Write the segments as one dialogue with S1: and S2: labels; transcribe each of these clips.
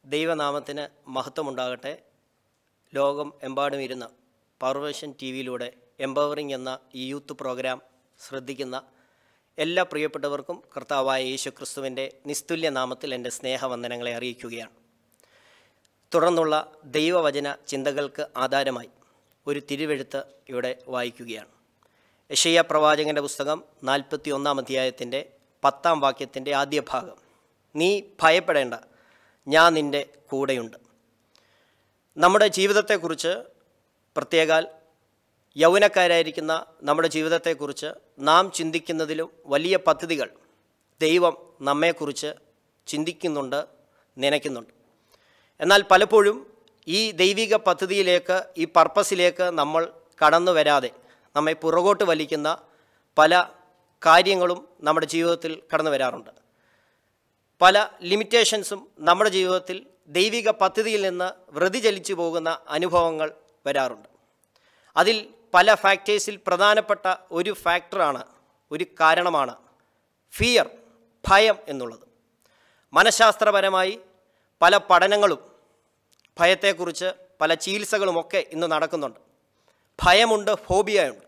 S1: ദൈവനാമത്തിന് മഹത്വമുണ്ടാകട്ടെ ലോകം എമ്പാടും ഇരുന്ന് പവർവേഷൻ ടി വിയിലൂടെ എംപവറിംഗ് എന്ന ഈ യൂത്ത് പ്രോഗ്രാം ശ്രദ്ധിക്കുന്ന എല്ലാ പ്രിയപ്പെട്ടവർക്കും കർത്താവായ യേശു ക്രിസ്തുവിൻ്റെ നിസ്തുല്യ നാമത്തിൽ എൻ്റെ സ്നേഹവന്ദനങ്ങളെ അറിയിക്കുകയാണ് തുടർന്നുള്ള ദൈവവചന ചിന്തകൾക്ക് ആധാരമായി ഒരു തിരുവെഴുത്ത് ഇവിടെ വായിക്കുകയാണ് യഷയ്യ പ്രവാചകൻ്റെ പുസ്തകം നാൽപ്പത്തി ഒന്നാം അധ്യായത്തിൻ്റെ പത്താം വാക്യത്തിൻ്റെ ആദ്യ ഭാഗം നീ ഭയപ്പെടേണ്ട ഞാൻ നിൻ്റെ കൂടെയുണ്ട് നമ്മുടെ ജീവിതത്തെക്കുറിച്ച് പ്രത്യേകാൽ യൗവനക്കാരായിരിക്കുന്ന നമ്മുടെ ജീവിതത്തെക്കുറിച്ച് നാം ചിന്തിക്കുന്നതിലും വലിയ പദ്ധതികൾ ദൈവം നമ്മെക്കുറിച്ച് ചിന്തിക്കുന്നുണ്ട് നനയ്ക്കുന്നുണ്ട് എന്നാൽ പലപ്പോഴും ഈ ദൈവിക പദ്ധതിയിലേക്ക് ഈ പർപ്പസിലേക്ക് നമ്മൾ കടന്നു വരാതെ നമ്മെ പുറകോട്ട് വലിക്കുന്ന പല കാര്യങ്ങളും നമ്മുടെ ജീവിതത്തിൽ കടന്നു വരാറുണ്ട് പല ലിമിറ്റേഷൻസും നമ്മുടെ ജീവിതത്തിൽ ദൈവിക പദ്ധതിയിൽ നിന്ന് വ്യതിചലിച്ചു പോകുന്ന അനുഭവങ്ങൾ വരാറുണ്ട് അതിൽ പല ഫാക്ടേഴ്സിൽ പ്രധാനപ്പെട്ട ഒരു ഫാക്ടറാണ് ഒരു കാരണമാണ് ഫിയർ ഭയം എന്നുള്ളത് മനഃശാസ്ത്രപരമായി പല പഠനങ്ങളും ഭയത്തെക്കുറിച്ച് പല ചികിത്സകളുമൊക്കെ ഇന്ന് നടക്കുന്നുണ്ട് ഭയമുണ്ട് ഫോബിയയുണ്ട്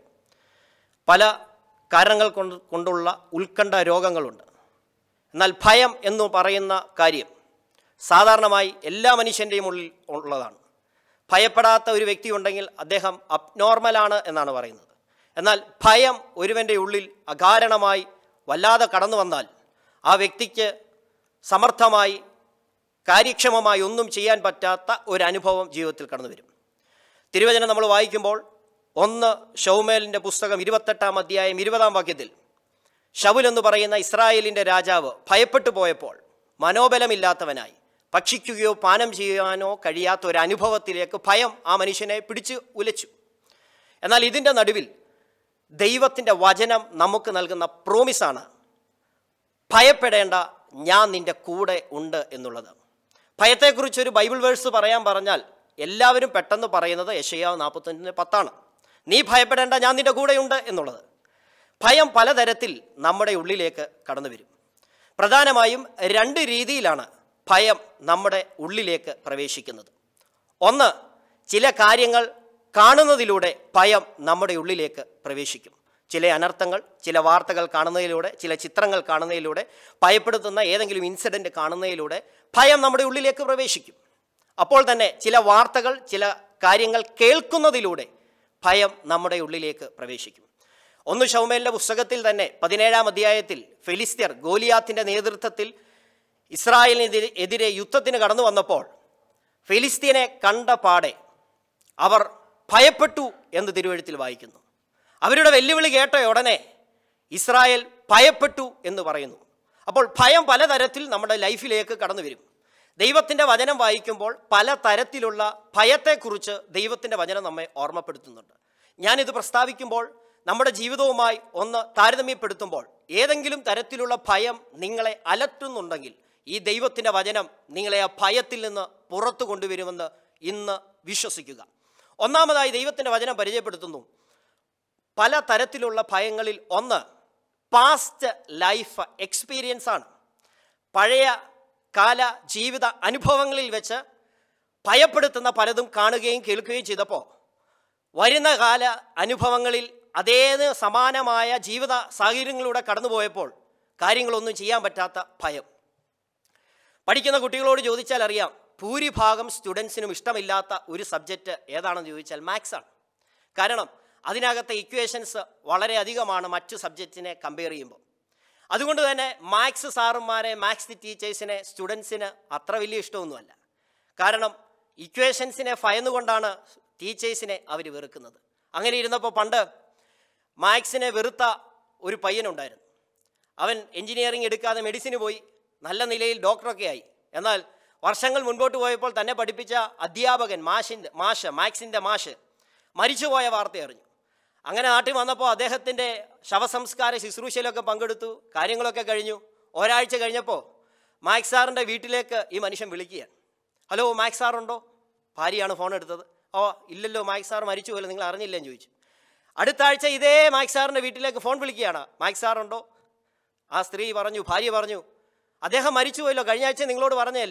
S1: പല കാരണങ്ങൾ കൊണ്ട് കൊണ്ടുള്ള ഉത്കണ്ഠ രോഗങ്ങളുണ്ട് എന്നാൽ ഭയം എന്ന് പറയുന്ന കാര്യം സാധാരണമായി എല്ലാ മനുഷ്യൻ്റെയും ഉള്ളിൽ ഉള്ളതാണ് ഭയപ്പെടാത്ത ഒരു വ്യക്തി ഉണ്ടെങ്കിൽ അദ്ദേഹം അബ്നോർമലാണ് എന്നാണ് പറയുന്നത് എന്നാൽ ഭയം ഒരുവൻ്റെ ഉള്ളിൽ അകാരണമായി വല്ലാതെ കടന്നു വന്നാൽ ആ വ്യക്തിക്ക് സമർത്ഥമായി കാര്യക്ഷമമായി ഒന്നും ചെയ്യാൻ പറ്റാത്ത ഒരു അനുഭവം ജീവിതത്തിൽ കടന്നു വരും തിരുവചനം നമ്മൾ വായിക്കുമ്പോൾ ഒന്ന് ഷൗമേലിൻ്റെ പുസ്തകം ഇരുപത്തെട്ടാം അധ്യായം ഇരുപതാം വാക്യത്തിൽ ഷവുൽ എന്ന് പറയുന്ന ഇസ്രായേലിൻ്റെ രാജാവ് ഭയപ്പെട്ടു പോയപ്പോൾ മനോബലമില്ലാത്തവനായി ഭക്ഷിക്കുകയോ പാനം ചെയ്യാനോ കഴിയാത്ത ഒരു അനുഭവത്തിലേക്ക് ഭയം ആ മനുഷ്യനെ പിടിച്ച് ഉലച്ചു എന്നാൽ ഇതിൻ്റെ നടുവിൽ ദൈവത്തിൻ്റെ വചനം നമുക്ക് നൽകുന്ന പ്രോമിസാണ് ഭയപ്പെടേണ്ട ഞാൻ നിൻ്റെ കൂടെ ഉണ്ട് എന്നുള്ളത് ഭയത്തെക്കുറിച്ചൊരു ബൈബിൾ വേഴ്സ് പറയാൻ പറഞ്ഞാൽ എല്ലാവരും പെട്ടെന്ന് പറയുന്നത് യശയാവ് നാൽപ്പത്തഞ്ചിന് പത്താണ് നീ ഭയപ്പെടേണ്ട ഞാൻ നിൻ്റെ കൂടെയുണ്ട് എന്നുള്ളത് ഭയം പലതരത്തിൽ നമ്മുടെ ഉള്ളിലേക്ക് കടന്നു വരും പ്രധാനമായും രണ്ട് രീതിയിലാണ് ഭയം നമ്മുടെ ഉള്ളിലേക്ക് പ്രവേശിക്കുന്നത് ഒന്ന് ചില കാര്യങ്ങൾ കാണുന്നതിലൂടെ ഭയം നമ്മുടെ ഉള്ളിലേക്ക് പ്രവേശിക്കും ചില അനർത്ഥങ്ങൾ ചില വാർത്തകൾ കാണുന്നതിലൂടെ ചില ചിത്രങ്ങൾ കാണുന്നതിലൂടെ ഭയപ്പെടുത്തുന്ന ഏതെങ്കിലും ഇൻസിഡൻറ്റ് കാണുന്നതിലൂടെ ഭയം നമ്മുടെ ഉള്ളിലേക്ക് പ്രവേശിക്കും അപ്പോൾ തന്നെ ചില വാർത്തകൾ ചില കാര്യങ്ങൾ കേൾക്കുന്നതിലൂടെ ഭയം നമ്മുടെ ഉള്ളിലേക്ക് പ്രവേശിക്കും ഒന്ന് ഷൗമേലിൻ്റെ പുസ്തകത്തിൽ തന്നെ പതിനേഴാം അധ്യായത്തിൽ ഫെലിസ്ത്യർ ഗോലിയാത്തിൻ്റെ നേതൃത്വത്തിൽ ഇസ്രായേലിനെതിരെ എതിരെ യുദ്ധത്തിന് കടന്നു വന്നപ്പോൾ ഫെലിസ്തീനെ കണ്ട പാടെ അവർ ഭയപ്പെട്ടു എന്ന് തിരുവഴുത്തിൽ വായിക്കുന്നു അവരുടെ വെല്ലുവിളി കേട്ട ഉടനെ ഇസ്രായേൽ ഭയപ്പെട്ടു എന്ന് പറയുന്നു അപ്പോൾ ഭയം പലതരത്തിൽ നമ്മുടെ ലൈഫിലേക്ക് കടന്നു വരും ദൈവത്തിൻ്റെ വചനം വായിക്കുമ്പോൾ പല തരത്തിലുള്ള ഭയത്തെക്കുറിച്ച് ദൈവത്തിൻ്റെ വചനം നമ്മെ ഓർമ്മപ്പെടുത്തുന്നുണ്ട് ഞാനിത് പ്രസ്താവിക്കുമ്പോൾ നമ്മുടെ ജീവിതവുമായി ഒന്ന് താരതമ്യപ്പെടുത്തുമ്പോൾ ഏതെങ്കിലും തരത്തിലുള്ള ഭയം നിങ്ങളെ അലട്ടുന്നുണ്ടെങ്കിൽ ഈ ദൈവത്തിൻ്റെ വചനം നിങ്ങളെ ആ ഭയത്തിൽ നിന്ന് പുറത്തു കൊണ്ടുവരുമെന്ന് ഇന്ന് വിശ്വസിക്കുക ഒന്നാമതായി ദൈവത്തിൻ്റെ വചനം പരിചയപ്പെടുത്തുന്നു പല തരത്തിലുള്ള ഭയങ്ങളിൽ ഒന്ന് പാസ്റ്റ് ലൈഫ് എക്സ്പീരിയൻസ് ആണ് പഴയ കാല ജീവിത അനുഭവങ്ങളിൽ വെച്ച് ഭയപ്പെടുത്തുന്ന പലതും കാണുകയും കേൾക്കുകയും ചെയ്തപ്പോൾ വരുന്ന കാല അനുഭവങ്ങളിൽ അതേത് സമാനമായ ജീവിത സാഹചര്യങ്ങളിലൂടെ കടന്നുപോയപ്പോൾ കാര്യങ്ങളൊന്നും ചെയ്യാൻ പറ്റാത്ത ഭയം പഠിക്കുന്ന കുട്ടികളോട് ചോദിച്ചാൽ അറിയാം ഭൂരിഭാഗം സ്റ്റുഡൻസിനും ഇഷ്ടമില്ലാത്ത ഒരു സബ്ജക്റ്റ് ഏതാണെന്ന് ചോദിച്ചാൽ മാത്സ് ആണ് കാരണം അതിനകത്തെ ഇക്വേഷൻസ് വളരെ അധികമാണ് മറ്റു സബ്ജക്റ്റിനെ കമ്പയർ ചെയ്യുമ്പോൾ അതുകൊണ്ട് തന്നെ മാത്സ് സാറുമാരെ മാത്സ് ടീച്ചേഴ്സിനെ സ്റ്റുഡൻസിന് അത്ര വലിയ ഇഷ്ടമൊന്നുമല്ല കാരണം ഇക്വേഷൻസിനെ ഭയന്നുകൊണ്ടാണ് ടീച്ചേഴ്സിനെ അവർ വെറുക്കുന്നത് അങ്ങനെ ഇരുന്നപ്പോൾ പണ്ട് മാത്സിനെ വെറുത്ത ഒരു പയ്യനുണ്ടായിരുന്നു അവൻ എഞ്ചിനീയറിംഗ് എടുക്കാതെ മെഡിസിന് പോയി നല്ല നിലയിൽ ഡോക്ടറൊക്കെ ആയി എന്നാൽ വർഷങ്ങൾ മുൻപോട്ട് പോയപ്പോൾ തന്നെ പഠിപ്പിച്ച അധ്യാപകൻ മാഷിൻ്റെ മാഷ് മാത്സിൻ്റെ മാഷ് മരിച്ചുപോയ വാർത്ത അറിഞ്ഞു അങ്ങനെ നാട്ടിൽ വന്നപ്പോൾ അദ്ദേഹത്തിൻ്റെ ശവസംസ്കാര ശുശ്രൂഷയിലൊക്കെ പങ്കെടുത്തു കാര്യങ്ങളൊക്കെ കഴിഞ്ഞു ഒരാഴ്ച കഴിഞ്ഞപ്പോൾ മാക്സ് സാറിൻ്റെ വീട്ടിലേക്ക് ഈ മനുഷ്യൻ വിളിക്കുകയാണ് ഹലോ മാക്സ് സാറുണ്ടോ ഭാര്യയാണ് ഫോൺ എടുത്തത് ഓ ഇല്ലല്ലോ മാക്സ് സാർ മരിച്ചു പോലും നിങ്ങൾ അറിഞ്ഞില്ലെന്ന് ചോദിച്ചു അടുത്ത ആഴ്ച ഇതേ മാക്സ് സാറിൻ്റെ വീട്ടിലേക്ക് ഫോൺ വിളിക്കുകയാണ് മാക്സ് സാറുണ്ടോ ആ സ്ത്രീ പറഞ്ഞു ഭാര്യ പറഞ്ഞു അദ്ദേഹം മരിച്ചുപോയല്ലോ കഴിഞ്ഞ ആഴ്ച നിങ്ങളോട് പറഞ്ഞതല്ലേ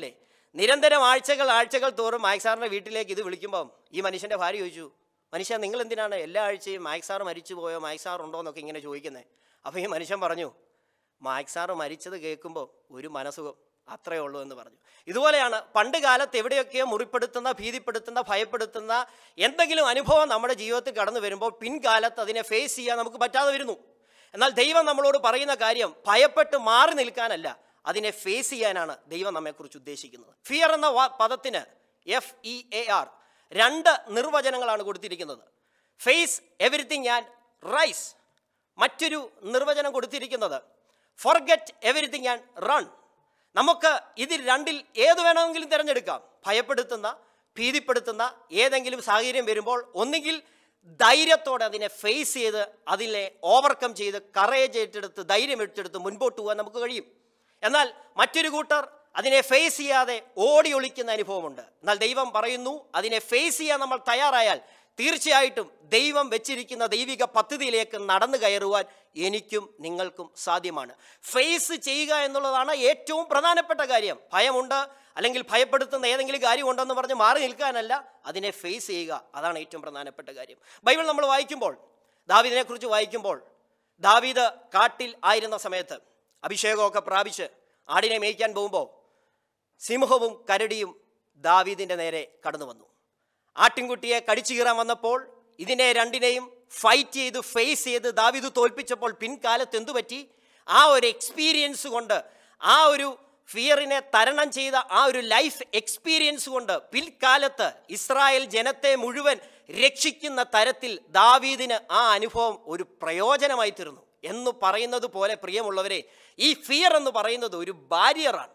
S1: നിരന്തരം ആഴ്ചകൾ ആഴ്ചകൾ തോറും മായക് സാറിൻ്റെ വീട്ടിലേക്ക് ഇത് വിളിക്കുമ്പം ഈ മനുഷ്യൻ്റെ ഭാര്യ ചോദിച്ചു മനുഷ്യ നിങ്ങൾ എന്തിനാണ് എല്ലാ ആഴ്ചയും മായക് സാർ മരിച്ചു പോയോ മായക് സാർ ഉണ്ടോ എന്നൊക്കെ ഇങ്ങനെ ചോദിക്കുന്നത് അപ്പോൾ ഈ മനുഷ്യൻ പറഞ്ഞു മായക് സാറ് മരിച്ചത് കേൾക്കുമ്പോൾ ഒരു മനസ്സുഖം അത്രയേ ഉള്ളൂ എന്ന് പറഞ്ഞു ഇതുപോലെയാണ് പണ്ട് കാലത്ത് എവിടെയൊക്കെയോ മുറിപ്പെടുത്തുന്ന ഭീതിപ്പെടുത്തുന്ന ഭയപ്പെടുത്തുന്ന എന്തെങ്കിലും അനുഭവം നമ്മുടെ ജീവിതത്തിൽ കടന്നു വരുമ്പോൾ പിൻകാലത്ത് അതിനെ ഫേസ് ചെയ്യാൻ നമുക്ക് പറ്റാതെ വരുന്നു എന്നാൽ ദൈവം നമ്മളോട് പറയുന്ന കാര്യം ഭയപ്പെട്ട് മാറി നിൽക്കാനല്ല അതിനെ ഫേസ് ചെയ്യാനാണ് ദൈവം നമ്മെക്കുറിച്ച് ഉദ്ദേശിക്കുന്നത് ഫിയർ എന്ന വാ- പദത്തിന് എഫ് ഇ എ ആർ രണ്ട് നിർവചനങ്ങളാണ് കൊടുത്തിരിക്കുന്നത് ഫേസ് എവറിത്തിങ് ആൻഡ് റൈസ് മറ്റൊരു നിർവചനം കൊടുത്തിരിക്കുന്നത് ഫോർഗെറ്റ് എവറിത്തിങ് ആൻഡ് റൺ നമുക്ക് ഇതിൽ രണ്ടിൽ ഏത് വേണമെങ്കിലും തിരഞ്ഞെടുക്കാം ഭയപ്പെടുത്തുന്ന ഭീതിപ്പെടുത്തുന്ന ഏതെങ്കിലും സാഹചര്യം വരുമ്പോൾ ഒന്നുകിൽ ധൈര്യത്തോടെ അതിനെ ഫേസ് ചെയ്ത് അതിനെ ഓവർകം ചെയ്ത് കറേജ് ഏറ്റെടുത്ത് ധൈര്യം ഏറ്റെടുത്ത് മുൻപോട്ട് പോകാൻ നമുക്ക് കഴിയും എന്നാൽ മറ്റൊരു കൂട്ടർ അതിനെ ഫേസ് ചെയ്യാതെ ഓടി ഒളിക്കുന്ന അനുഭവമുണ്ട് എന്നാൽ ദൈവം പറയുന്നു അതിനെ ഫേസ് ചെയ്യാൻ നമ്മൾ തയ്യാറായാൽ തീർച്ചയായിട്ടും ദൈവം വെച്ചിരിക്കുന്ന ദൈവിക പദ്ധതിയിലേക്ക് നടന്നു കയറുവാൻ എനിക്കും നിങ്ങൾക്കും സാധ്യമാണ് ഫേസ് ചെയ്യുക എന്നുള്ളതാണ് ഏറ്റവും പ്രധാനപ്പെട്ട കാര്യം ഭയമുണ്ട് അല്ലെങ്കിൽ ഭയപ്പെടുത്തുന്ന ഏതെങ്കിലും കാര്യം ഉണ്ടെന്ന് പറഞ്ഞ് മാറി നിൽക്കാനല്ല അതിനെ ഫേസ് ചെയ്യുക അതാണ് ഏറ്റവും പ്രധാനപ്പെട്ട കാര്യം ബൈബിൾ നമ്മൾ വായിക്കുമ്പോൾ ദാവീദിനെ കുറിച്ച് വായിക്കുമ്പോൾ ദാവീദ് കാട്ടിൽ ആയിരുന്ന സമയത്ത് അഭിഷേകമൊക്കെ പ്രാപിച്ച് ആടിനെ മേയ്ക്കാൻ പോകുമ്പോൾ സിംഹവും കരടിയും ദാവീദിൻ്റെ നേരെ കടന്നു വന്നു ആട്ടിൻകുട്ടിയെ കടിച്ചു കീറാൻ വന്നപ്പോൾ ഇതിനെ രണ്ടിനെയും ഫൈറ്റ് ചെയ്ത് ഫേസ് ചെയ്ത് ദാവീദ് തോൽപ്പിച്ചപ്പോൾ പിൻകാലത്ത് എന്തു പറ്റി ആ ഒരു എക്സ്പീരിയൻസ് കൊണ്ട് ആ ഒരു ഫിയറിനെ തരണം ചെയ്ത ആ ഒരു ലൈഫ് എക്സ്പീരിയൻസ് കൊണ്ട് പിൽക്കാലത്ത് ഇസ്രായേൽ ജനത്തെ മുഴുവൻ രക്ഷിക്കുന്ന തരത്തിൽ ദാവീദിന് ആ അനുഭവം ഒരു പ്രയോജനമായി തീർന്നു എന്ന് പറയുന്നത് പോലെ പ്രിയമുള്ളവരെ ഈ ഫിയർ എന്ന് പറയുന്നത് ഒരു ബാരിയറാണ്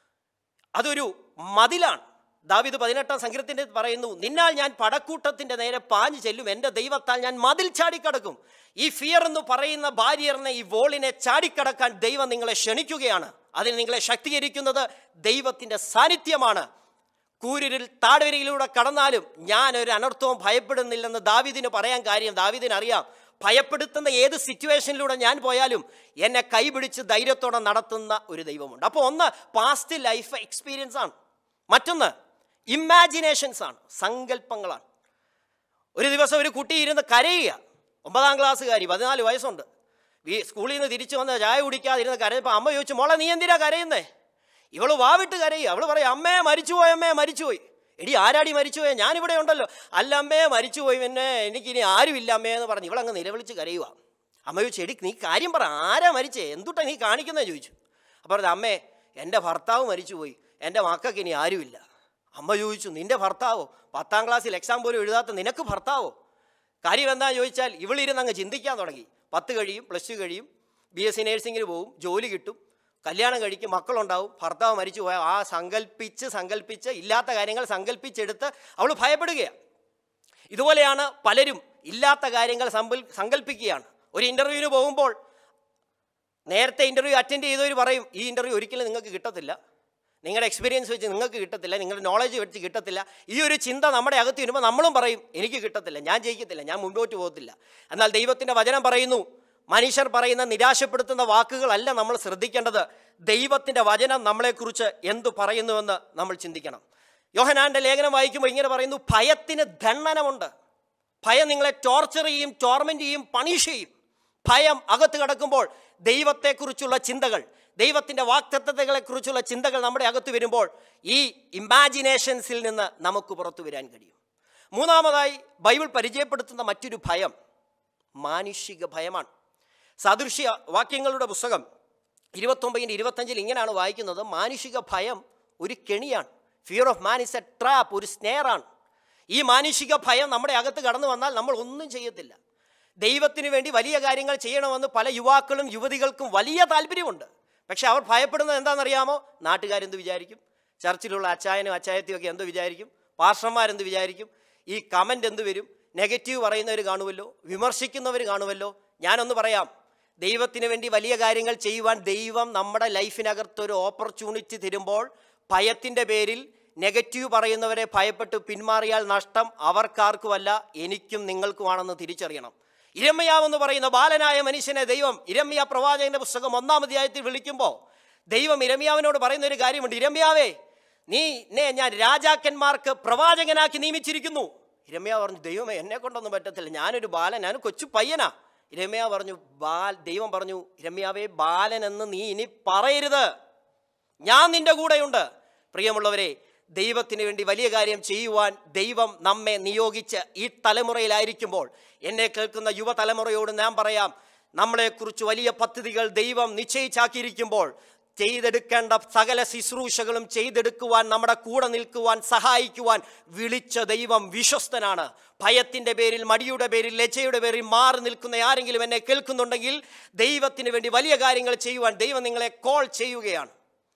S1: അതൊരു മതിലാണ് ദാവിദ് പതിനെട്ടാം സംഘത്തിന്റെ പറയുന്നു നിന്നാൽ ഞാൻ പടക്കൂട്ടത്തിന്റെ നേരെ പാഞ്ഞു ചെല്ലും എൻ്റെ ദൈവത്താൽ ഞാൻ മതിൽ ചാടിക്കടക്കും ഈ ഫിയർ എന്ന് പറയുന്ന ബാരിയറിനെ ഈ വോളിനെ ചാടിക്കടക്കാൻ ദൈവം നിങ്ങളെ ക്ഷണിക്കുകയാണ് അതിന് നിങ്ങളെ ശക്തീകരിക്കുന്നത് ദൈവത്തിൻ്റെ സാന്നിധ്യമാണ് കൂരിരിൽ താഴ്വരയിലൂടെ കടന്നാലും ഞാൻ ഒരു അനർത്ഥവും ഭയപ്പെടുന്നില്ലെന്ന് ദാവിദിന് പറയാൻ കാര്യം ദാവിദിന് അറിയാം ഭയപ്പെടുത്തുന്ന ഏത് സിറ്റുവേഷനിലൂടെ ഞാൻ പോയാലും എന്നെ കൈപിടിച്ച് ധൈര്യത്തോടെ നടത്തുന്ന ഒരു ദൈവമുണ്ട് അപ്പോൾ ഒന്ന് പാസ്റ്റ് ലൈഫ് എക്സ്പീരിയൻസ് ആണ് മറ്റൊന്ന് ഇമാജിനേഷൻസ് ആണ് സങ്കല്പങ്ങളാണ് ഒരു ദിവസം ഒരു കുട്ടി ഇരുന്ന് കരയുക ഒമ്പതാം ക്ലാസ്സുകാരി പതിനാല് വയസ്സുണ്ട് ഈ സ്കൂളിൽ നിന്ന് തിരിച്ചു വന്ന് ചായ കുടിക്കാതിരുന്ന് കരയപ്പോൾ അമ്മ ചോദിച്ചു മോളെ നീ എന്തിനാ കരയുന്നേ ഇവള് വാവിട്ട് കരയുക അവള് പറയും അമ്മയെ മരിച്ചുപോയി അമ്മയെ മരിച്ചുപോയി എടി ആരാടി മരിച്ചുപോയ ഞാനിവിടെ ഉണ്ടല്ലോ അല്ല അമ്മയെ മരിച്ചുപോയി പിന്നെ എനിക്കിനി ആരുമില്ല അമ്മയെ എന്ന് പറഞ്ഞ് ഇവളങ്ങ് നിലവിളിച്ച് കരയുക അമ്മ ചോദിച്ചു എടി നീ കാര്യം പറ ആരാ മരിച്ചേ എന്തുട്ടാ നീ കാണിക്കുന്നേ ചോദിച്ചു അപ്പോൾ പറഞ്ഞു അമ്മേ എൻ്റെ ഭർത്താവ് മരിച്ചുപോയി എൻ്റെ മക്കൾക്ക് ഇനി ആരുമില്ല അമ്മ ചോദിച്ചു നിന്റെ ഭർത്താവോ പത്താം ക്ലാസ്സിൽ എക്സാം പോലും എഴുതാത്ത നിനക്ക് ഭർത്താവോ കാര്യം എന്താ ചോദിച്ചാൽ ഇവളിരുന്ന് അങ്ങ് ചിന്തിക്കാൻ തുടങ്ങി പത്ത് കഴിയും പ്ലസ് ടു കഴിയും ബി എസ് സി നേഴ്സിങ്ങിന് പോവും ജോലി കിട്ടും കല്യാണം കഴിക്കും മക്കളുണ്ടാവും ഭർത്താവ് മരിച്ചു പോയാൽ ആ സങ്കല്പിച്ച് സങ്കല്പിച്ച് ഇല്ലാത്ത കാര്യങ്ങൾ സങ്കല്പിച്ചെടുത്ത് അവൾ ഭയപ്പെടുകയാണ് ഇതുപോലെയാണ് പലരും ഇല്ലാത്ത കാര്യങ്ങൾ സമ്പൽ സങ്കല്പിക്കുകയാണ് ഒരു ഇൻ്റർവ്യൂവിന് പോകുമ്പോൾ നേരത്തെ ഇൻ്റർവ്യൂ അറ്റൻഡ് ചെയ്തവർ പറയും ഈ ഇൻ്റർവ്യൂ ഒരിക്കലും നിങ്ങൾക്ക് കിട്ടത്തില്ല നിങ്ങളുടെ എക്സ്പീരിയൻസ് വെച്ച് നിങ്ങൾക്ക് കിട്ടത്തില്ല നിങ്ങളുടെ നോളജ് വെച്ച് കിട്ടത്തില്ല ഈ ഒരു ചിന്ത നമ്മുടെ അകത്ത് വരുമ്പോൾ നമ്മളും പറയും എനിക്ക് കിട്ടത്തില്ല ഞാൻ ജയിക്കത്തില്ല ഞാൻ മുമ്പോട്ട് പോകത്തില്ല എന്നാൽ ദൈവത്തിൻ്റെ വചനം പറയുന്നു മനുഷ്യർ പറയുന്ന നിരാശപ്പെടുത്തുന്ന വാക്കുകളല്ല നമ്മൾ ശ്രദ്ധിക്കേണ്ടത് ദൈവത്തിൻ്റെ വചനം നമ്മളെക്കുറിച്ച് എന്തു പറയുന്നുവെന്ന് നമ്മൾ ചിന്തിക്കണം യോഹനാന്റെ ലേഖനം വായിക്കുമ്പോൾ ഇങ്ങനെ പറയുന്നു ഭയത്തിന് ദണ്ഡനമുണ്ട് ഭയം നിങ്ങളെ ടോർച്ചർ ചെയ്യും ടോർമെൻ്റ് ചെയ്യും പണിഷ് ചെയ്യും ഭയം അകത്ത് കിടക്കുമ്പോൾ ദൈവത്തെക്കുറിച്ചുള്ള ചിന്തകൾ ദൈവത്തിൻ്റെ വാക്തത്വങ്ങളെക്കുറിച്ചുള്ള ചിന്തകൾ നമ്മുടെ അകത്ത് വരുമ്പോൾ ഈ ഇമാജിനേഷൻസിൽ നിന്ന് നമുക്ക് പുറത്തു വരാൻ കഴിയും മൂന്നാമതായി ബൈബിൾ പരിചയപ്പെടുത്തുന്ന മറ്റൊരു ഭയം മാനുഷിക ഭയമാണ് സദൃശ്യ വാക്യങ്ങളുടെ പുസ്തകം ഇരുപത്തൊമ്പതിൻ്റെ ഇരുപത്തഞ്ചിൽ ഇങ്ങനെയാണ് വായിക്കുന്നത് മാനുഷിക ഭയം ഒരു കെണിയാണ് fear of man is a trap ഒരു സ്നേറാണ് ഈ മാനുഷിക ഭയം നമ്മുടെ അകത്ത് കടന്നു വന്നാൽ നമ്മൾ ഒന്നും ചെയ്യത്തില്ല ദൈവത്തിന് വേണ്ടി വലിയ കാര്യങ്ങൾ ചെയ്യണമെന്ന് പല യുവാക്കളും യുവതികൾക്കും വലിയ താല്പര്യമുണ്ട് പക്ഷെ അവർ ഭയപ്പെടുന്നത് എന്താണെന്നറിയാമോ നാട്ടുകാരെന്ത് വിചാരിക്കും ചർച്ചിലുള്ള അച്ചായനും അച്ചായത്തിയും ഒക്കെ എന്ത് വിചാരിക്കും പാർഷന്മാരെന്ത് വിചാരിക്കും ഈ കമൻ്റ് എന്ത് വരും നെഗറ്റീവ് പറയുന്നവർ കാണുമല്ലോ വിമർശിക്കുന്നവർ കാണുമല്ലോ ഞാനൊന്ന് പറയാം ദൈവത്തിന് വേണ്ടി വലിയ കാര്യങ്ങൾ ചെയ്യുവാൻ ദൈവം നമ്മുടെ ലൈഫിനകത്ത് ഒരു ഓപ്പർച്യൂണിറ്റി തരുമ്പോൾ ഭയത്തിൻ്റെ പേരിൽ നെഗറ്റീവ് പറയുന്നവരെ ഭയപ്പെട്ട് പിന്മാറിയാൽ നഷ്ടം അവർക്കാർക്കുമല്ല എനിക്കും നിങ്ങൾക്കുമാണെന്ന് തിരിച്ചറിയണം ഇരമ്മയാവെന്ന് പറയുന്ന ബാലനായ മനുഷ്യനെ ദൈവം ഇരമ്യ പ്രവാചകന്റെ പുസ്തകം ഒന്നാം അധ്യായത്തിൽ വിളിക്കുമ്പോൾ ദൈവം ഇരമ്യാവിനോട് പറയുന്ന ഒരു കാര്യമുണ്ട് ഇരമ്യാവേ നീ എന്നെ ഞാൻ രാജാക്കന്മാർക്ക് പ്രവാചകനാക്കി നിയമിച്ചിരിക്കുന്നു രമ്യ പറഞ്ഞു ദൈവമേ എന്നെ കൊണ്ടൊന്നും പറ്റത്തില്ല ഞാനൊരു ബാലൻ ഞാൻ കൊച്ചു പയ്യനാ രമ്യ പറഞ്ഞു ബാൽ ദൈവം പറഞ്ഞു രമ്യാവേ ബാലൻ എന്ന് നീ ഇനി പറയരുത് ഞാൻ നിന്റെ കൂടെയുണ്ട് പ്രിയമുള്ളവരെ ദൈവത്തിന് വേണ്ടി വലിയ കാര്യം ചെയ്യുവാൻ ദൈവം നമ്മെ നിയോഗിച്ച് ഈ തലമുറയിലായിരിക്കുമ്പോൾ എന്നെ കേൾക്കുന്ന യുവതലമുറയോട് ഞാൻ പറയാം നമ്മളെക്കുറിച്ച് വലിയ പദ്ധതികൾ ദൈവം നിശ്ചയിച്ചാക്കിയിരിക്കുമ്പോൾ ചെയ്തെടുക്കേണ്ട സകല ശുശ്രൂഷകളും ചെയ്തെടുക്കുവാൻ നമ്മുടെ കൂടെ നിൽക്കുവാൻ സഹായിക്കുവാൻ വിളിച്ച ദൈവം വിശ്വസ്തനാണ് ഭയത്തിൻ്റെ പേരിൽ മടിയുടെ പേരിൽ ലജ്ജയുടെ പേരിൽ മാറി നിൽക്കുന്ന ആരെങ്കിലും എന്നെ കേൾക്കുന്നുണ്ടെങ്കിൽ ദൈവത്തിന് വേണ്ടി വലിയ കാര്യങ്ങൾ ചെയ്യുവാൻ ദൈവം നിങ്ങളെ കോൾ ചെയ്യുകയാണ്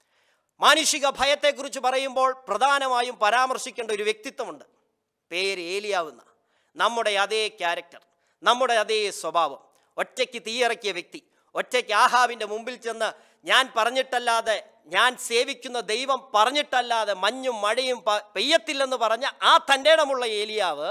S1: മാനുഷിക ഭയത്തെക്കുറിച്ച് പറയുമ്പോൾ പ്രധാനമായും പരാമർശിക്കേണ്ട ഒരു വ്യക്തിത്വമുണ്ട് പേര് ഏലിയാവുന്ന നമ്മുടെ അതേ ക്യാരക്ടർ നമ്മുടെ അതേ സ്വഭാവം ഒറ്റയ്ക്ക് തീയിറക്കിയ വ്യക്തി ഒറ്റയ്ക്ക് ആഹാവിൻ്റെ മുമ്പിൽ ചെന്ന് ഞാൻ പറഞ്ഞിട്ടല്ലാതെ ഞാൻ സേവിക്കുന്ന ദൈവം പറഞ്ഞിട്ടല്ലാതെ മഞ്ഞും മഴയും പ- പെയ്യത്തില്ലെന്ന് പറഞ്ഞ ആ തൻ്റെടമുള്ള ഏലിയാവ്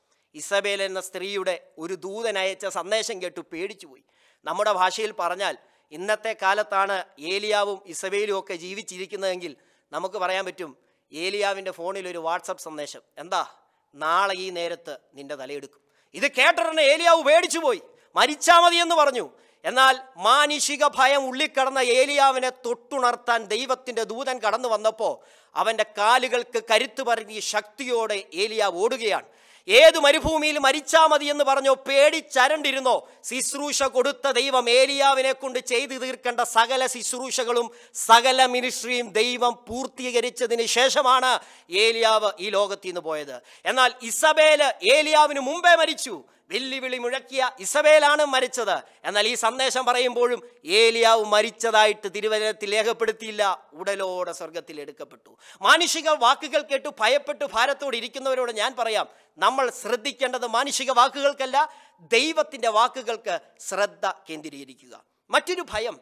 S1: ഇസബേൽ എന്ന സ്ത്രീയുടെ ഒരു ദൂതൻ അയച്ച സന്ദേശം കേട്ടു പേടിച്ചുപോയി നമ്മുടെ ഭാഷയിൽ പറഞ്ഞാൽ ഇന്നത്തെ കാലത്താണ് ഏലിയാവും ഇസബേലും ഒക്കെ ജീവിച്ചിരിക്കുന്നതെങ്കിൽ നമുക്ക് പറയാൻ പറ്റും ഏലിയാവിൻ്റെ ഫോണിൽ ഒരു വാട്സപ്പ് സന്ദേശം എന്താ നാളെ ഈ നേരത്ത് നിന്റെ തലയെടുക്കും ഇത് കേട്ടിടനെ ഏലിയാവ് പേടിച്ചു പോയി മരിച്ചാ മതി എന്ന് പറഞ്ഞു എന്നാൽ മാനുഷിക ഭയം ഉള്ളിക്കടന്ന ഏലിയാവിനെ തൊട്ടുണർത്താൻ ദൈവത്തിൻ്റെ ദൂതൻ കടന്നു വന്നപ്പോൾ അവൻ്റെ കാലുകൾക്ക് കരുത്ത് പറഞ്ഞ് ശക്തിയോടെ ഏലിയാവ് ഓടുകയാണ് ഏത് മരുഭൂമിയിൽ മരിച്ചാ മതി എന്ന് പറഞ്ഞോ പേടിച്ചരണ്ടിരുന്നോ ശുശ്രൂഷ കൊടുത്ത ദൈവം ഏലിയാവിനെ കൊണ്ട് ചെയ്തു തീർക്കേണ്ട സകല ശുശ്രൂഷകളും സകല മിനിസ്ട്രിയും ദൈവം പൂർത്തീകരിച്ചതിന് ശേഷമാണ് ഏലിയാവ് ഈ ലോകത്തിൽ നിന്ന് പോയത് എന്നാൽ ഇസബേല് ഏലിയാവിന് മുമ്പേ മരിച്ചു വെല്ലുവിളി മുഴക്കിയ ഇസബേലാണ് മരിച്ചത് എന്നാൽ ഈ സന്ദേശം പറയുമ്പോഴും ഏലിയാവ് മരിച്ചതായിട്ട് തിരുവനന്തപുരത്തിൽ രേഖപ്പെടുത്തിയില്ല ഉടലോടെ സ്വർഗത്തിൽ എടുക്കപ്പെട്ടു മാനുഷിക വാക്കുകൾ കേട്ട് ഭയപ്പെട്ടു ഭാരത്തോട് ഇരിക്കുന്നവരോട് ഞാൻ പറയാം നമ്മൾ ശ്രദ്ധിക്കേണ്ടത് മാനുഷിക വാക്കുകൾക്കല്ല ദൈവത്തിൻ്റെ വാക്കുകൾക്ക് ശ്രദ്ധ കേന്ദ്രീകരിക്കുക മറ്റൊരു ഭയം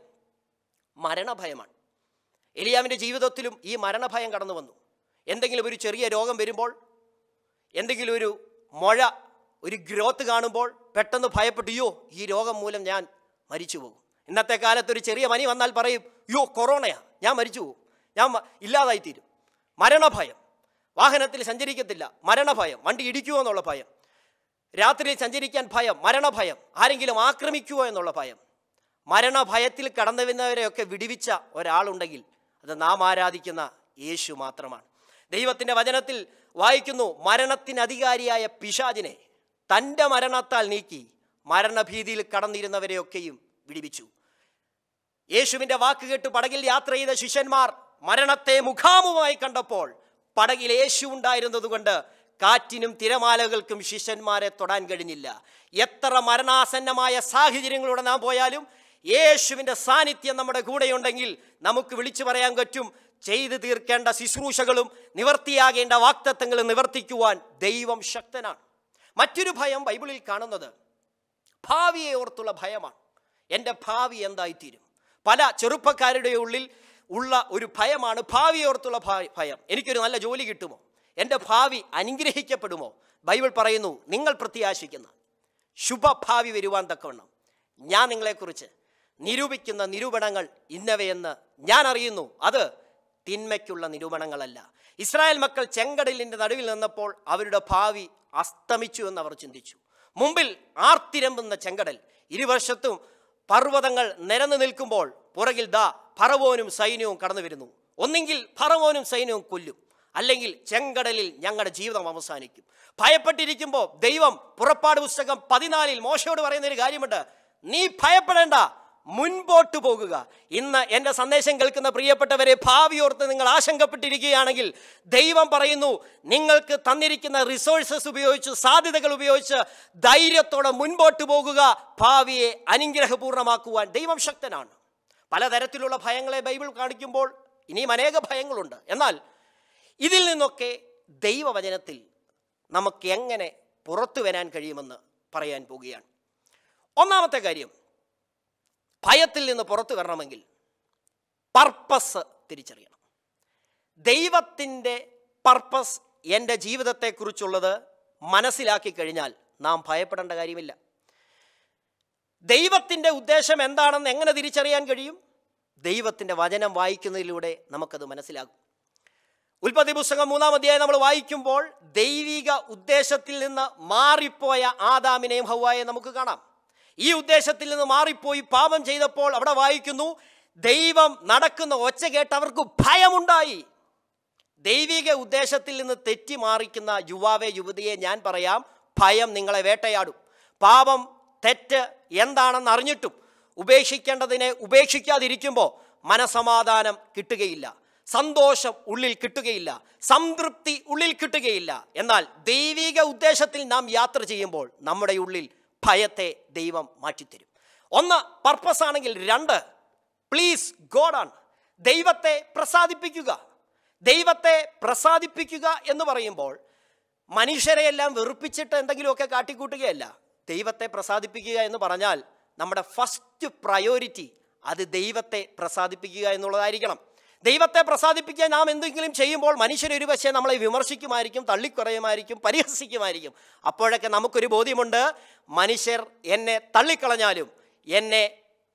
S1: മരണഭയമാണ് എലിയാവിൻ്റെ ജീവിതത്തിലും ഈ മരണഭയം കടന്നു വന്നു എന്തെങ്കിലും ഒരു ചെറിയ രോഗം വരുമ്പോൾ എന്തെങ്കിലും ഒരു മുഴ ഒരു ഗ്രോത്ത് കാണുമ്പോൾ പെട്ടെന്ന് ഭയപ്പെട്ടു യോ ഈ രോഗം മൂലം ഞാൻ മരിച്ചു പോകും ഇന്നത്തെ കാലത്ത് ഒരു ചെറിയ പനി വന്നാൽ പറയും യോ കൊറോണയാ ഞാൻ മരിച്ചു പോകും ഞാൻ മ- ഇല്ലാതായിത്തീരും മരണഭയം വാഹനത്തിൽ സഞ്ചരിക്കത്തില്ല മരണഭയം വണ്ടി ഇടിക്കുമോ എന്നുള്ള ഭയം രാത്രിയിൽ സഞ്ചരിക്കാൻ ഭയം മരണഭയം ആരെങ്കിലും ആക്രമിക്കുമോ എന്നുള്ള ഭയം മരണഭയത്തിൽ കടന്നുവരുന്നവരെയൊക്കെ വിടിവിച്ച ഒരാളുണ്ടെങ്കിൽ അത് നാം ആരാധിക്കുന്ന യേശു മാത്രമാണ് ദൈവത്തിൻ്റെ വചനത്തിൽ വായിക്കുന്നു മരണത്തിന് അധികാരിയായ പിശാചിനെ തൻ്റെ മരണത്താൽ നീക്കി മരണഭീതിയിൽ കടന്നിരുന്നവരെയൊക്കെയും വിടിവിച്ചു യേശുവിൻ്റെ വാക്ക് കേട്ട് പടകിൽ യാത്ര ചെയ്ത ശിഷ്യന്മാർ മരണത്തെ മുഖാമുഖമായി കണ്ടപ്പോൾ പടകിൽ യേശു ഉണ്ടായിരുന്നതുകൊണ്ട് കാറ്റിനും തിരമാലകൾക്കും ശിഷ്യന്മാരെ തൊടാൻ കഴിഞ്ഞില്ല എത്ര മരണാസന്നമായ സാഹചര്യങ്ങളിലൂടെ നാം പോയാലും യേശുവിൻ്റെ സാന്നിധ്യം നമ്മുടെ കൂടെയുണ്ടെങ്കിൽ നമുക്ക് വിളിച്ചു പറയാൻ പറ്റും ചെയ്തു തീർക്കേണ്ട ശുശ്രൂഷകളും നിവർത്തിയാകേണ്ട വാക്തത്വങ്ങളും നിവർത്തിക്കുവാൻ ദൈവം ശക്തനാണ് മറ്റൊരു ഭയം ബൈബിളിൽ കാണുന്നത് ഭാവിയെ ഓർത്തുള്ള ഭയമാണ് എൻ്റെ ഭാവി എന്തായിത്തീരും പല ചെറുപ്പക്കാരുടെ ഉള്ളിൽ ഉള്ള ഒരു ഭയമാണ് ഭാവിയെ ഓർത്തുള്ള ഭ- ഭയം എനിക്കൊരു നല്ല ജോലി കിട്ടുമോ എൻ്റെ ഭാവി അനുഗ്രഹിക്കപ്പെടുമോ ബൈബിൾ പറയുന്നു നിങ്ങൾ പ്രത്യാശിക്കുന്ന ശുഭഭാവി വരുവാൻ തക്കവണ്ണം ഞാൻ നിങ്ങളെക്കുറിച്ച് നിരൂപിക്കുന്ന നിരൂപണങ്ങൾ ഇന്നവയെന്ന് ഞാൻ അറിയുന്നു അത് തിന്മയ്ക്കുള്ള നിരൂപണങ്ങളല്ല ഇസ്രായേൽ മക്കൾ ചെങ്കടലിൻ്റെ നടുവിൽ നിന്നപ്പോൾ അവരുടെ ഭാവി അസ്തമിച്ചു എന്ന് അവർ ചിന്തിച്ചു മുമ്പിൽ ആർത്തിരമ്പുന്ന ചെങ്കടൽ ഇരുവശത്തും പർവ്വതങ്ങൾ നിരന്നു നിൽക്കുമ്പോൾ പുറകിൽ ദാ ഫറവോനും സൈന്യവും കടന്നു വരുന്നു ഒന്നെങ്കിൽ ഫറവോനും സൈന്യവും കൊല്ലും അല്ലെങ്കിൽ ചെങ്കടലിൽ ഞങ്ങളുടെ ജീവിതം അവസാനിക്കും ഭയപ്പെട്ടിരിക്കുമ്പോൾ ദൈവം പുറപ്പാട് പുസ്തകം പതിനാലിൽ മോശയോട് പറയുന്ന ഒരു കാര്യമുണ്ട് നീ ഭയപ്പെടേണ്ട മുൻപോട്ട് പോകുക ഇന്ന് എൻ്റെ സന്ദേശം കേൾക്കുന്ന പ്രിയപ്പെട്ടവരെ ഭാവിയോർത്ത് നിങ്ങൾ ആശങ്കപ്പെട്ടിരിക്കുകയാണെങ്കിൽ ദൈവം പറയുന്നു നിങ്ങൾക്ക് തന്നിരിക്കുന്ന റിസോഴ്സസ് ഉപയോഗിച്ച് സാധ്യതകൾ ഉപയോഗിച്ച് ധൈര്യത്തോടെ മുൻപോട്ട് പോകുക ഭാവിയെ അനുഗ്രഹപൂർണ്ണമാക്കുവാൻ ദൈവം ശക്തനാണ് പലതരത്തിലുള്ള ഭയങ്ങളെ ബൈബിൾ കാണിക്കുമ്പോൾ ഇനിയും അനേക ഭയങ്ങളുണ്ട് എന്നാൽ ഇതിൽ നിന്നൊക്കെ ദൈവവചനത്തിൽ നമുക്ക് എങ്ങനെ പുറത്തു വരാൻ കഴിയുമെന്ന് പറയാൻ പോവുകയാണ് ഒന്നാമത്തെ കാര്യം ഭയത്തിൽ നിന്ന് പുറത്തു വരണമെങ്കിൽ പർപ്പസ് തിരിച്ചറിയണം ദൈവത്തിൻ്റെ പർപ്പസ് എൻ്റെ ജീവിതത്തെക്കുറിച്ചുള്ളത് മനസ്സിലാക്കി കഴിഞ്ഞാൽ നാം ഭയപ്പെടേണ്ട കാര്യമില്ല ദൈവത്തിൻ്റെ ഉദ്ദേശം എന്താണെന്ന് എങ്ങനെ തിരിച്ചറിയാൻ കഴിയും ദൈവത്തിൻ്റെ വചനം വായിക്കുന്നതിലൂടെ നമുക്കത് മനസ്സിലാകും ഉൽപ്പത്തി പുസ്തകം മൂന്നാം അധ്യായം നമ്മൾ വായിക്കുമ്പോൾ ദൈവിക ഉദ്ദേശത്തിൽ നിന്ന് മാറിപ്പോയ ആദാമിനെയും ഹൗവായെയും നമുക്ക് കാണാം ഈ ഉദ്ദേശത്തിൽ നിന്ന് മാറിപ്പോയി പാപം ചെയ്തപ്പോൾ അവിടെ വായിക്കുന്നു ദൈവം നടക്കുന്ന ഒച്ച കേട്ട് അവർക്ക് ഭയമുണ്ടായി ദൈവിക ഉദ്ദേശത്തിൽ നിന്ന് തെറ്റി മാറിക്കുന്ന യുവാവെ യുവതിയെ ഞാൻ പറയാം ഭയം നിങ്ങളെ വേട്ടയാടും പാപം തെറ്റ് എന്താണെന്ന് അറിഞ്ഞിട്ടും ഉപേക്ഷിക്കേണ്ടതിനെ ഉപേക്ഷിക്കാതിരിക്കുമ്പോൾ മനസമാധാനം കിട്ടുകയില്ല സന്തോഷം ഉള്ളിൽ കിട്ടുകയില്ല സംതൃപ്തി ഉള്ളിൽ കിട്ടുകയില്ല എന്നാൽ ദൈവിക ഉദ്ദേശത്തിൽ നാം യാത്ര ചെയ്യുമ്പോൾ നമ്മുടെ ഉള്ളിൽ ഭയത്തെ ദൈവം മാറ്റിത്തരും ഒന്ന് പർപ്പസ് ആണെങ്കിൽ രണ്ട് പ്ലീസ് ഗോഡാണ് ദൈവത്തെ പ്രസാദിപ്പിക്കുക ദൈവത്തെ പ്രസാദിപ്പിക്കുക എന്ന് പറയുമ്പോൾ മനുഷ്യരെയെല്ലാം വെറുപ്പിച്ചിട്ട് എന്തെങ്കിലുമൊക്കെ കാട്ടിക്കൂട്ടുകയല്ല ദൈവത്തെ പ്രസാദിപ്പിക്കുക എന്ന് പറഞ്ഞാൽ നമ്മുടെ ഫസ്റ്റ് പ്രയോറിറ്റി അത് ദൈവത്തെ പ്രസാദിപ്പിക്കുക എന്നുള്ളതായിരിക്കണം ദൈവത്തെ പ്രസാദിപ്പിക്കാൻ നാം എന്തെങ്കിലും ചെയ്യുമ്പോൾ മനുഷ്യരൊരു പക്ഷേ നമ്മളെ വിമർശിക്കുമായിരിക്കും തള്ളിക്കുറയുമായിരിക്കും പരിഹസിക്കുമായിരിക്കും അപ്പോഴൊക്കെ നമുക്കൊരു ബോധ്യമുണ്ട് മനുഷ്യർ എന്നെ തള്ളിക്കളഞ്ഞാലും എന്നെ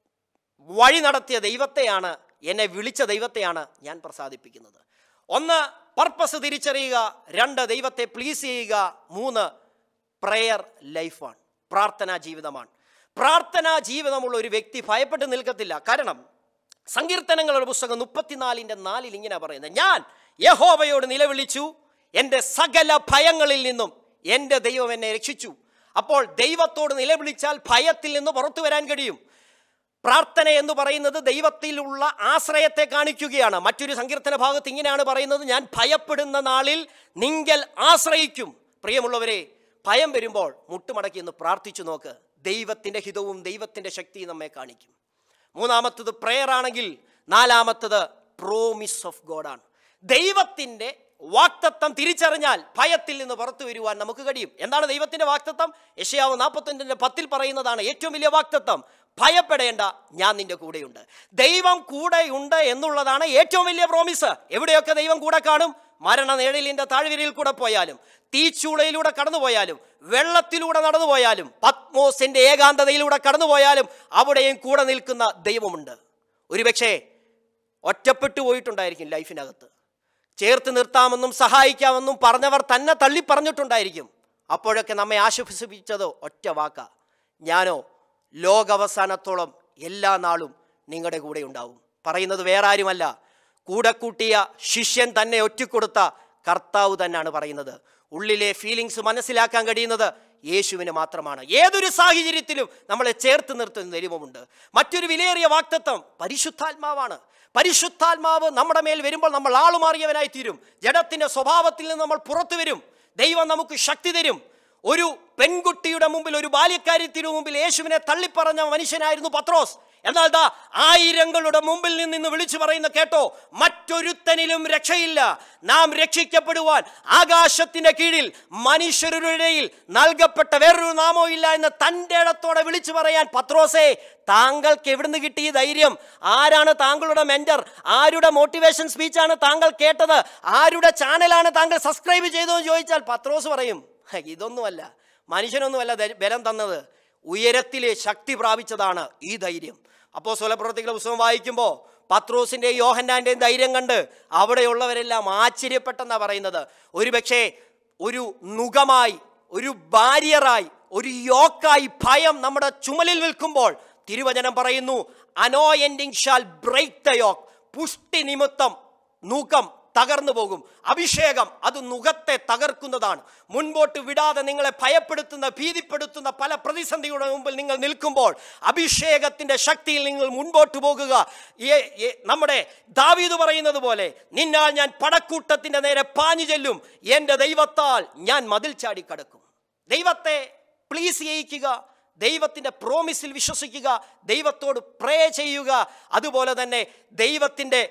S1: വഴി നടത്തിയ ദൈവത്തെയാണ് എന്നെ വിളിച്ച ദൈവത്തെയാണ് ഞാൻ പ്രസാദിപ്പിക്കുന്നത് ഒന്ന് പർപ്പസ് തിരിച്ചറിയുക രണ്ട് ദൈവത്തെ പ്ലീസ് ചെയ്യുക മൂന്ന് പ്രെയർ ലൈഫാണ് പ്രാർത്ഥനാ ജീവിതമാണ് പ്രാർത്ഥനാ ജീവിതമുള്ള ഒരു വ്യക്തി ഭയപ്പെട്ട് നിൽക്കത്തില്ല കാരണം സങ്കീർത്തനങ്ങളുടെ പുസ്തകം മുപ്പത്തിനാലിൻ്റെ നാലിൽ ഇങ്ങനെ പറയുന്നത് ഞാൻ യഹോവയോട് നിലവിളിച്ചു എൻ്റെ സകല ഭയങ്ങളിൽ നിന്നും എൻ്റെ ദൈവം എന്നെ രക്ഷിച്ചു അപ്പോൾ ദൈവത്തോട് നിലവിളിച്ചാൽ ഭയത്തിൽ നിന്ന് പുറത്തു വരാൻ കഴിയും പ്രാർത്ഥന എന്ന് പറയുന്നത് ദൈവത്തിലുള്ള ആശ്രയത്തെ കാണിക്കുകയാണ് മറ്റൊരു സങ്കീർത്തന ഭാഗത്ത് ഇങ്ങനെയാണ് പറയുന്നത് ഞാൻ ഭയപ്പെടുന്ന നാളിൽ നിങ്ങൾ ആശ്രയിക്കും പ്രിയമുള്ളവരെ ഭയം വരുമ്പോൾ മുട്ടുമടക്കി ഒന്ന് പ്രാർത്ഥിച്ചു നോക്ക് ദൈവത്തിൻ്റെ ഹിതവും ദൈവത്തിൻ്റെ ശക്തിയും നമ്മെ കാണിക്കും മൂന്നാമത്തത് പ്രെയർ ആണെങ്കിൽ നാലാമത്തത് പ്രോമിസ് ഓഫ് ഗോഡാണ് ദൈവത്തിൻ്റെ വാക്തത്വം തിരിച്ചറിഞ്ഞാൽ ഭയത്തിൽ നിന്ന് പുറത്തു വരുവാൻ നമുക്ക് കഴിയും എന്താണ് ദൈവത്തിൻ്റെ വാക്തത്വം യശയാവ് നാൽപ്പത്തൊന്നിൻ്റെ പത്തിൽ പറയുന്നതാണ് ഏറ്റവും വലിയ വാക്തത്വം ഭയപ്പെടേണ്ട ഞാൻ നിന്റെ കൂടെയുണ്ട് ദൈവം കൂടെയുണ്ട് എന്നുള്ളതാണ് ഏറ്റവും വലിയ പ്രോമിസ് എവിടെയൊക്കെ ദൈവം കൂടെ കാണും മരണ നിഴലിൻ്റെ താഴ്വരയിൽ കൂടെ പോയാലും തീച്ചൂളയിലൂടെ കടന്നുപോയാലും വെള്ളത്തിലൂടെ നടന്നുപോയാലും പത്മോസിന്റെ ഏകാന്തതയിലൂടെ കടന്നുപോയാലും അവിടെയും കൂടെ നിൽക്കുന്ന ദൈവമുണ്ട് ഒരുപക്ഷേ ഒറ്റപ്പെട്ടു പോയിട്ടുണ്ടായിരിക്കും ലൈഫിനകത്ത് ചേർത്ത് നിർത്താമെന്നും സഹായിക്കാമെന്നും പറഞ്ഞവർ തന്നെ തള്ളി പറഞ്ഞിട്ടുണ്ടായിരിക്കും അപ്പോഴൊക്കെ നമ്മെ ആശ്വസിപ്പിച്ചത് ഒറ്റ വാക്ക ഞാനോ ലോകവസാനത്തോളം എല്ലാ നാളും നിങ്ങളുടെ കൂടെ ഉണ്ടാവും പറയുന്നത് വേറെ ആരുമല്ല കൂടെ കൂട്ടിയ ശിഷ്യൻ തന്നെ ഒറ്റിക്കൊടുത്ത കർത്താവ് തന്നെയാണ് പറയുന്നത് ഉള്ളിലെ ഫീലിങ്സ് മനസ്സിലാക്കാൻ കഴിയുന്നത് യേശുവിന് മാത്രമാണ് ഏതൊരു സാഹചര്യത്തിലും നമ്മളെ ചേർത്ത് നിർത്തുന്ന ദൈവമുണ്ട് മറ്റൊരു വിലയേറിയ വാക്തത്വം പരിശുദ്ധാത്മാവാണ് പരിശുദ്ധാത്മാവ് നമ്മുടെ മേൽ വരുമ്പോൾ നമ്മൾ ആളുമാറിയവനായി തീരും ജഡത്തിൻ്റെ സ്വഭാവത്തിൽ നിന്ന് നമ്മൾ പുറത്തു വരും ദൈവം നമുക്ക് ശക്തി തരും ഒരു പെൺകുട്ടിയുടെ മുമ്പിൽ ഒരു ബാല്യക്കാര്യത്തിന് മുമ്പിൽ യേശുവിനെ തള്ളിപ്പറഞ്ഞ മനുഷ്യനായിരുന്നു പത്രോസ് എന്നാൽ ദാ ആയിരങ്ങളുടെ മുമ്പിൽ നിന്ന് ഇന്ന് വിളിച്ചു പറയുന്ന കേട്ടോ മറ്റൊരുത്തനിലും രക്ഷയില്ല നാം രക്ഷിക്കപ്പെടുവാൻ ആകാശത്തിന്റെ കീഴിൽ മനുഷ്യരുടെ ഇടയിൽ നൽകപ്പെട്ട വേറൊരു നാമോ ഇല്ല എന്ന് തൻ്റെ ഇടത്തോടെ വിളിച്ചു പറയാൻ പത്രോസേ താങ്കൾക്ക് എവിടുന്ന് കിട്ടി ഈ ധൈര്യം ആരാണ് താങ്കളുടെ മെന്റർ ആരുടെ മോട്ടിവേഷൻ സ്പീച്ചാണ് താങ്കൾ കേട്ടത് ആരുടെ ചാനലാണ് താങ്കൾ സബ്സ്ക്രൈബ് ചെയ്തതെന്ന് ചോദിച്ചാൽ പത്രോസ് പറയും "ഹ, ഇതൊന്നുമല്ല മനുഷ്യനൊന്നുമല്ല ധൈ- ബലം തന്നത് ഉയരത്തിലെ ശക്തി പ്രാപിച്ചതാണ് ഈ ധൈര്യം അപ്പോൾ സ്വലപ്രവർത്തികളുടെ പുസ്തകം വായിക്കുമ്പോൾ പത്രോസിൻ്റെയും യോഹന്നാൻ്റെയും ധൈര്യം കണ്ട് അവിടെയുള്ളവരെല്ലാം ആശ്ചര്യപ്പെട്ടെന്നാണ് പറയുന്നത് ഒരുപക്ഷേ ഒരു നുകമായി ഒരു ബാരിയറായി ഒരു യോക്കായി ഭയം നമ്മുടെ ചുമലിൽ നിൽക്കുമ്പോൾ തിരുവചനം പറയുന്നു anointing shall break the yoke പുഷ്ടി നിമിത്തം നുകം തകർന്നു പോകും അഭിഷേകം അത് നുഖത്തെ തകർക്കുന്നതാണ് മുൻപോട്ട് വിടാതെ നിങ്ങളെ ഭയപ്പെടുത്തുന്ന ഭീതിപ്പെടുത്തുന്ന പല പ്രതിസന്ധിയുടെ മുമ്പിൽ നിങ്ങൾ നിൽക്കുമ്പോൾ അഭിഷേകത്തിന്റെ ശക്തിയിൽ നിങ്ങൾ മുൻപോട്ട് പോകുക ഏ- ഏ- നമ്മുടെ ദാവീദ് പറയുന്നത് പോലെ നിന്നാൽ ഞാൻ പടക്കൂട്ടത്തിന്റെ നേരെ പാഞ്ഞു ചെല്ലും എൻ്റെ ദൈവത്താൽ ഞാൻ മതിൽ ചാടി കടക്കും ദൈവത്തെ പ്ലീസ് ചെയ്യിക്കുക ദൈവത്തിൻ്റെ പ്രോമിസിൽ വിശ്വസിക്കുക ദൈവത്തോട് പ്രേ ചെയ്യുക അതുപോലെ തന്നെ ദൈവത്തിൻ്റെ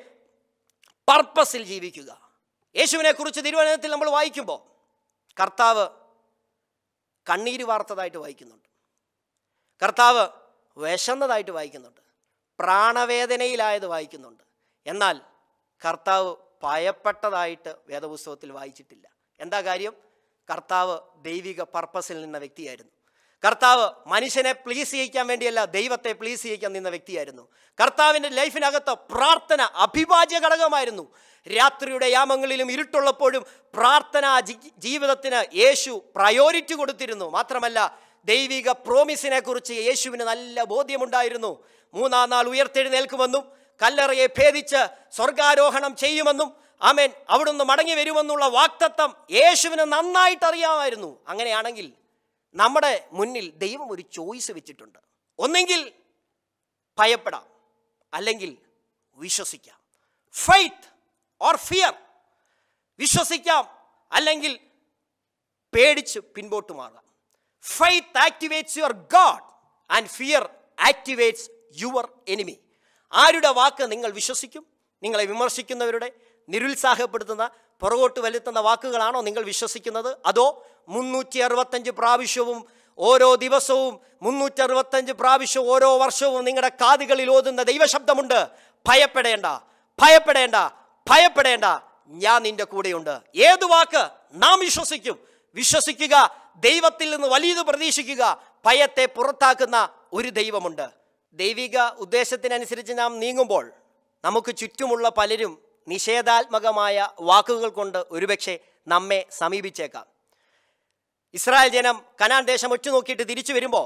S1: പർപ്പസിൽ ജീവിക്കുക യേശുവിനെ കുറിച്ച് തിരുവനന്തപുരത്തിൽ നമ്മൾ വായിക്കുമ്പോൾ കർത്താവ് കണ്ണീര് വാർത്തതായിട്ട് വായിക്കുന്നുണ്ട് കർത്താവ് വിശന്നതായിട്ട് വായിക്കുന്നുണ്ട് പ്രാണവേദനയിലായത് വായിക്കുന്നുണ്ട് എന്നാൽ കർത്താവ് ഭയപ്പെട്ടതായിട്ട് വേദപുസ്തകത്തിൽ വായിച്ചിട്ടില്ല എന്താ കാര്യം കർത്താവ് ദൈവിക പർപ്പസിൽ നിന്ന വ്യക്തിയായിരുന്നു കർത്താവ് മനുഷ്യനെ പ്ലീസ് ചെയ്യിക്കാൻ വേണ്ടിയല്ല ദൈവത്തെ പ്ലീസ് ചെയ്യിക്കാൻ നിന്ന വ്യക്തിയായിരുന്നു കർത്താവിൻ്റെ ലൈഫിനകത്ത് പ്രാർത്ഥന അഭിവാജ്യ ഘടകമായിരുന്നു രാത്രിയുടെ യാമങ്ങളിലും ഇരുട്ടുള്ളപ്പോഴും പ്രാർത്ഥന ജി- ജീവിതത്തിന് യേശു പ്രയോറിറ്റി കൊടുത്തിരുന്നു മാത്രമല്ല ദൈവിക പ്രോമിസിനെ കുറിച്ച് യേശുവിന് നല്ല ബോധ്യമുണ്ടായിരുന്നു മൂന്നാം നാൾ ഉയർത്തെഴുന്നേൽക്കുമെന്നും കല്ലറയെ ഭേദിച്ച് സ്വർഗാരോഹണം ചെയ്യുമെന്നും ആമേൻ അവിടുന്ന് മടങ്ങി വരുമെന്നുള്ള വാക്തത്വം യേശുവിന് നന്നായിട്ട് അറിയാമായിരുന്നു അങ്ങനെയാണെങ്കിൽ നമ്മുടെ മുന്നിൽ ദൈവം ഒരു ചോയ്സ് വെച്ചിട്ടുണ്ട് ഒന്നെങ്കിൽ ഭയപ്പെടാം അല്ലെങ്കിൽ വിശ്വസിക്കാം ഫെയ്ത്ത് ഓർ ഫിയർ വിശ്വസിക്കാം അല്ലെങ്കിൽ പേടിച്ച് പിൻപോട്ട് മാറാം faith activates your god and fear activates your enemy ആരുടെ വാക്ക് നിങ്ങൾ വിശ്വസിക്കും നിങ്ങളെ വിമർശിക്കുന്നവരുടെ നിരുത്സാഹപ്പെടുത്തുന്ന പുറകോട്ട് വരുത്തുന്ന വാക്കുകളാണോ നിങ്ങൾ വിശ്വസിക്കുന്നത് അതോ മുന്നൂറ്റി അറുപത്തഞ്ച് പ്രാവശ്യവും ഓരോ ദിവസവും മുന്നൂറ്റി അറുപത്തഞ്ച് പ്രാവശ്യം ഓരോ വർഷവും നിങ്ങളുടെ കാതുകളിൽ ഓതുന്ന ദൈവശബ്ദമുണ്ട് ഭയപ്പെടേണ്ട ഭയപ്പെടേണ്ട ഭയപ്പെടേണ്ട ഞാൻ നിന്റെ കൂടെയുണ്ട് ഏത് വാക്ക് നാം വിശ്വസിക്കും വിശ്വസിക്കുക ദൈവത്തിൽ നിന്ന് വലിയത് പ്രതീക്ഷിക്കുക ഭയത്തെ പുറത്താക്കുന്ന ഒരു ദൈവമുണ്ട് ദൈവിക ഉദ്ദേശത്തിനനുസരിച്ച് നാം നീങ്ങുമ്പോൾ നമുക്ക് ചുറ്റുമുള്ള പലരും നിഷേധാത്മകമായ വാക്കുകൾ കൊണ്ട് ഒരുപക്ഷെ നമ്മെ സമീപിച്ചേക്കാം ഇസ്രായേൽ ജനം കനാൻ ദേശം ഒറ്റുനോക്കിയിട്ട് തിരിച്ചു വരുമ്പോൾ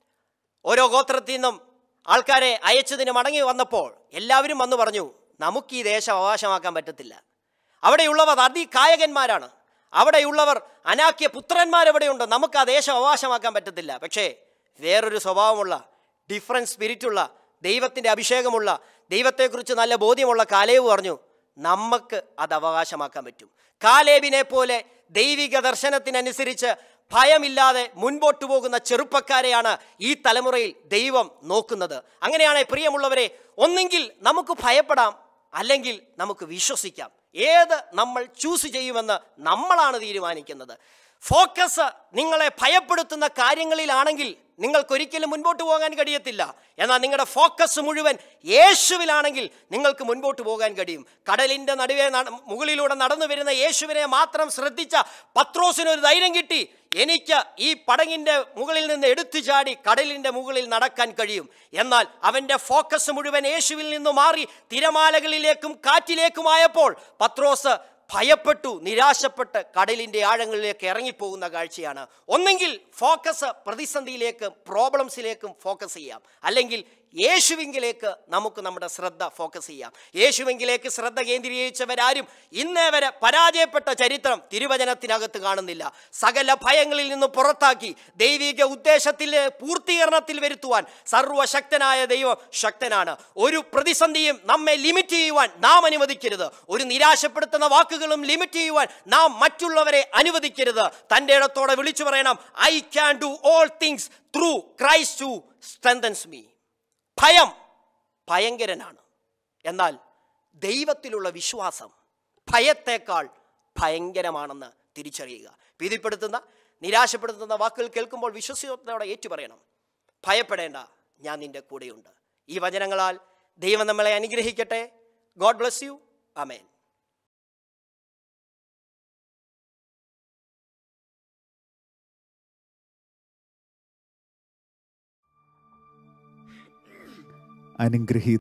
S1: ഓരോ ഗോത്രത്തിൽ നിന്നും ആൾക്കാരെ അയച്ചതിന് മടങ്ങി വന്നപ്പോൾ എല്ലാവരും വന്ന് പറഞ്ഞു നമുക്ക് ഈ ദേശം അവകാശമാക്കാൻ പറ്റത്തില്ല അവിടെയുള്ളവർ അതികായകന്മാരാണ് അവിടെയുള്ളവർ അനാക്യ പുത്രന്മാരെവിടെയുണ്ട് നമുക്ക് ആ ദേശം അവകാശമാക്കാൻ പറ്റത്തില്ല പക്ഷേ വേറൊരു സ്വഭാവമുള്ള ഡിഫറൻറ്റ് സ്പിരിറ്റുള്ള ദൈവത്തിൻ്റെ അഭിഷേകമുള്ള ദൈവത്തെക്കുറിച്ച് നല്ല ബോധ്യമുള്ള കാലേവ് പറഞ്ഞു നമുക്ക് അത് അവകാശമാക്കാൻ പറ്റും കാലേബിനെ പോലെ ദൈവിക ദർശനത്തിനനുസരിച്ച് ഭയമില്ലാതെ മുൻപോട്ട് പോകുന്ന ചെറുപ്പക്കാരെയാണ് ഈ തലമുറയിൽ ദൈവം നോക്കുന്നത് അങ്ങനെയാണ് പ്രിയമുള്ളവരെ ഒന്നെങ്കിൽ നമുക്ക് ഭയപ്പെടാം അല്ലെങ്കിൽ നമുക്ക് വിശ്വസിക്കാം ഏത് നമ്മൾ ചൂസ് ചെയ്യുമെന്ന് നമ്മളാണ് തീരുമാനിക്കുന്നത് ഫോക്കസ് നിങ്ങളെ ഭയപ്പെടുത്തുന്ന കാര്യങ്ങളിലാണെങ്കിൽ നിങ്ങൾക്കൊരിക്കലും മുൻപോട്ട് പോകാൻ കഴിയത്തില്ല എന്നാൽ നിങ്ങളുടെ ഫോക്കസ് മുഴുവൻ യേശുവിലാണെങ്കിൽ നിങ്ങൾക്ക് മുൻപോട്ട് പോകാൻ കഴിയും കടലിൻ്റെ നടുവേ നട- മുകളിലൂടെ നടന്നു വരുന്ന യേശുവിനെ മാത്രം ശ്രദ്ധിച്ച പത്രോസിനൊരു ധൈര്യം കിട്ടി എനിക്ക് ഈ പടങ്ങിൻ്റെ മുകളിൽ നിന്ന് എടുത്തു ചാടി കടലിൻ്റെ മുകളിൽ നടക്കാൻ കഴിയും എന്നാൽ അവൻ്റെ ഫോക്കസ് മുഴുവൻ യേശുവിൽ നിന്ന് മാറി തിരമാലകളിലേക്കും കാറ്റിലേക്കുമായപ്പോൾ പത്രോസ് ഭയപ്പെട്ടു നിരാശപ്പെട്ട് കടലിൻ്റെ ആഴങ്ങളിലേക്ക് ഇറങ്ങിപ്പോകുന്ന കാഴ്ചയാണ് ഒന്നെങ്കിൽ ഫോക്കസ് പ്രതിസന്ധിയിലേക്കും പ്രോബ്ലംസിലേക്കും ഫോക്കസ് ചെയ്യാം അല്ലെങ്കിൽ യേശുവിങ്കിലേക്ക് നമുക്ക് നമ്മുടെ ശ്രദ്ധ ഫോക്കസ് ചെയ്യാം യേശുവിങ്കിലേക്ക് ശ്രദ്ധ കേന്ദ്രീകരിച്ചവരാരും ഇന്നേ വരെ പരാജയപ്പെട്ട ചരിത്രം തിരുവചനത്തിനകത്ത് കാണുന്നില്ല സകല ഭയങ്ങളിൽ നിന്ന് പുറത്താക്കി ദൈവിക ഉദ്ദേശത്തിലെ പൂർത്തീകരണത്തിൽ വരുത്തുവാൻ സർവശക്തനായ ദൈവം ശക്തനാണ് ഒരു പ്രതിസന്ധിയും നമ്മെ ലിമിറ്റ് ചെയ്യുവാൻ നാം അനുവദിക്കരുത് ഒരു നിരാശപ്പെടുത്തുന്ന വാക്കുകളും ലിമിറ്റ് ചെയ്യുവാൻ നാം മറ്റുള്ളവരെ അനുവദിക്കരുത് തൻ്റെ ഇടത്തോടെ വിളിച്ചു പറയണം I can do all things through Christ to strengthens me ഭയം ഭയങ്കരനാണ് എന്നാൽ ദൈവത്തിലുള്ള വിശ്വാസം ഭയത്തേക്കാൾ ഭയങ്കരമാണെന്ന് തിരിച്ചറിയുക ഭീതിപ്പെടുത്തുന്ന നിരാശപ്പെടുത്തുന്ന വാക്കുകൾ കേൾക്കുമ്പോൾ വിശ്വസത്തോടെ ഏറ്റുപറയണം ഭയപ്പെടേണ്ട ഞാൻ നിന്റെ കൂടെയുണ്ട് ഈ വചനങ്ങളാൽ ദൈവം നമ്മളെ അനുഗ്രഹിക്കട്ടെ ഗോഡ് ബ്ലസ് യു അമേൻ
S2: അനുഗ്രഹീത